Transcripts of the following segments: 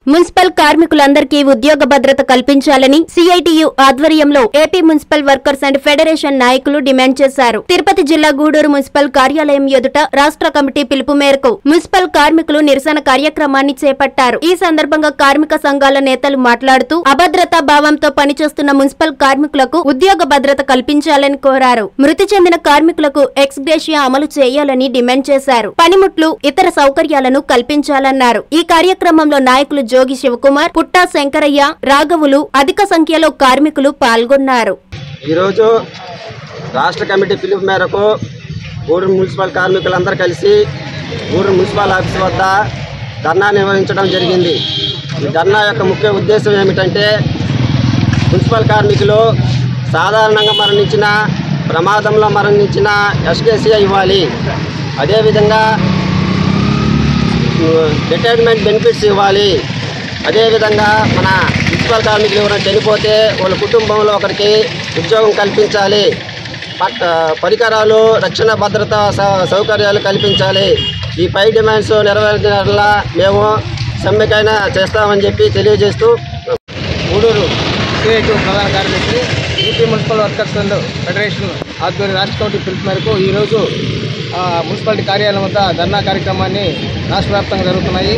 municipal కార్మికులందరికీ ఉద్యోగ భద్రత కల్పించాలని సిఐటియు ఆధ్వర్యంలో AP municipal workers and federation నాయకులు డిమాండ్ చేశారు తిరుపతి జిల్లా గూడూరు మున్సిపల్ కార్యాలయం ఎదుట రాష్ట్ర కమిటీ పిలుపు మేరకు మున్సిపల్ కార్మికులు నిరసన కార్యక్రమాన్ని చేపట్టారు ఈ సందర్భంగా కార్మిక సంఘాల నేతలు మాట్లాడుతూ అభద్రతా భావంతో పనిచేస్తున్న మున్సిపల్ కార్మికులకు ఉద్యోగ భద్రత కల్పించాలని కోరారు మృతి చెందిన కార్మికులకు ఎక్స్గ్రేషియా అమలు చేయాలని డిమాండ్ చేశారు పనిముట్లు ఇతర సౌకర్యాలను కల్పించాలన్నారు ఈ కార్యక్రమంలో నాయకులు జోగి శివకుమార్ పుట్టా శంకరయ్య రాఘవులు అధిక సంఖ్యలో కార్మికులు పాల్గొన్నారు ఈరోజు రాష్ట్ర కమిటీ పిలుపు మేరకు గూడూరు మున్సిపల్ కార్మికులందరూ కలిసి గూడూరు మున్సిపల్ ఆఫీస్ వద్ద ధర్నా నిర్వహించడం జరిగింది ఈ ధర్నా యొక్క ముఖ్య ఉద్దేశం ఏమిటంటే మున్సిపల్ కార్మికులు సాధారణంగా మరణించిన ప్రమాదంలో మరణించిన ఎస్కేసీఐ ఇవ్వాలి అదేవిధంగా రిటైర్మెంట్ బెనిఫిట్స్ ఇవ్వాలి అదేవిధంగా మన మున్సిపల్ కార్మికులు ఎవరైనా చనిపోతే వాళ్ళ కుటుంబంలో ఒకరికి ఉద్యోగం కల్పించాలి పట్ పరికరాలు రక్షణ భద్రత సౌ- సౌకర్యాలు కల్పించాలి ఈ పై డిమాండ్స్ నెరవేర్చడం మేము సమ్మెకైనా చేస్తామని చెప్పి తెలియజేస్తూ గూడూరు సిఐటి ప్రధాన కార్యదర్శి UP municipal workers and federation ఆధ్వర్య రాష్ట్ర కమిటీ పిలుపు మేరకు ఈరోజు ఆ, మున్సిపాలిటీ కార్యాలయం వద్ద ధర్నా కార్యక్రమాన్ని రాష్ట్ర వ్యాప్తంగా జరుగుతున్నాయి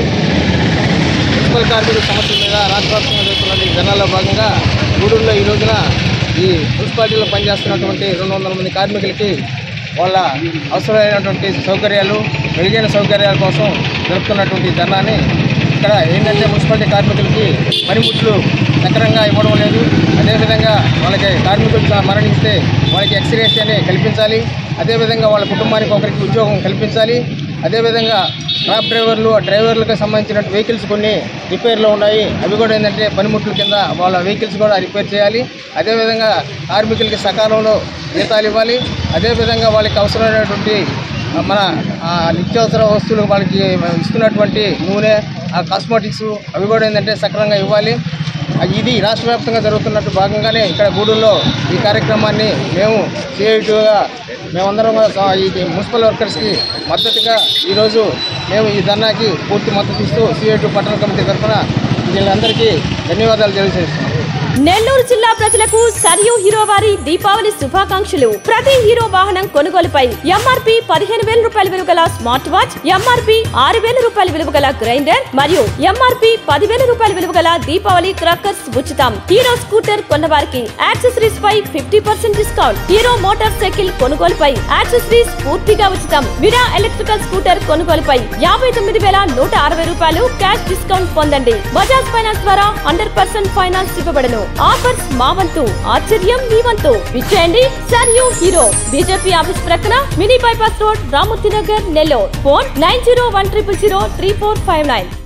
మున్సిపల్ కార్మికుల సమస్యల మీద రాష్ట్ర వ్యాప్తంగా జరుగుతున్న ఈ ధర్నాలో భాగంగా గూడూరులో ఈ రోజున ఈ మున్సిపాలిటీలో పనిచేస్తున్నటువంటి రెండు వందల మంది కార్మికులకి వాళ్ళ అవసరమైనటువంటి సౌకర్యాలు మెరుగైన సౌకర్యాల కోసం జరుపుతున్నటువంటి ఈ ధర్నాని ఇక్కడ ఏంటంటే మున్సిపాలిటీ కార్మికులకి పనిముట్లు సక్రంగా ఇవ్వడం లేదు అదేవిధంగా వాళ్ళకి కార్మికులు చ- మరణిస్తే వాళ్ళకి ఎక్స్రేషన్ని కల్పించాలి అదేవిధంగా వాళ్ళ కుటుంబానికి ఒకరికి ఉద్యోగం కల్పించాలి అదేవిధంగా ట్రాక్ డ్రైవర్లు ఆ డ్రైవర్లకు సంబంధించిన వెహికల్స్ కొన్ని రిపేర్లో ఉన్నాయి అవి కూడా ఏంటంటే పనిముట్ల కింద వాళ్ళ వెహికల్స్ కూడా రిపేర్ చేయాలి అదేవిధంగా కార్మికులకి సకాలంలో జీతాలు ఇవ్వాలి అదేవిధంగా వాళ్ళకి అవసరమైనటువంటి ఆ, మన ఆ, నిత్యావసర వస్తువులు వాళ్ళకి ఇస్తున్నటువంటి నూనె ఆ కాస్మెటిక్స్ అవి కూడా ఏంటంటే సక్రమంగా ఇవ్వాలి ఆ, ఇది రాష్ట్ర వ్యాప్తంగా జరుగుతున్నట్టు భాగంగానే ఇక్కడ గూడూరులో ఈ కార్యక్రమాన్ని మేము సిఐటిగా మేమందరం కూడా స- ఈ మున్సిపల్ వర్కర్స్కి మద్దతుగా ఈరోజు మేము ఈ ధర్నాకి పూర్తి మద్దతు ఇస్తూ సిఐటి పట్టణ కమిటీ తరఫున వీళ్ళందరికీ ధన్యవాదాలు తెలియజేస్తున్నాం నెల్లూరు జిల్లా ప్రజలకు సరియు హీరో వారి దీపావళి శుభాకాంక్షలు ప్రతి హీరో వాహనం కొనుగోలుపై ఎంఆర్పి పదిహేను వేల రూపాయల విలువ గల స్మార్ట్ వాచ్ ఎంఆర్పి ఆరు వేల రూపాయల విలువ గల గ్రైండర్ మరియు ఎంఆర్పి పదివేల రూపాయల విలువ గల దీపావళి క్రాకర్స్ ఉచితం హీరో స్కూటర్ కొన్నవారికి యాక్సెసరీస్ పై fifty percent discount Hero motorcycle కొనుగోలుపై యాక్సెసరీస్ పూర్తిగా ఉచితం విరా ఎలక్ట్రికల్ స్కూటర్ కొనుగోలుపై యాభై తొమ్మిది వేల నూట అరవై రూపాయలు క్యాష్ డిస్కౌంట్ పొందండి బజాజ్ ఫైనాన్స్ ద్వారా హండ్రెడ్ పర్సెంట్ ఫైనాన్స్ ఇవ్వబడను ఆఫర్స్ మా వంతు ఆశ్చర్యం మీ వంతు విచ్చేయండి sir you Hero BJP office ప్రక్కన mini bypass road Ramurthy Nagar Nellore phone nine zero one triple zero three four five nine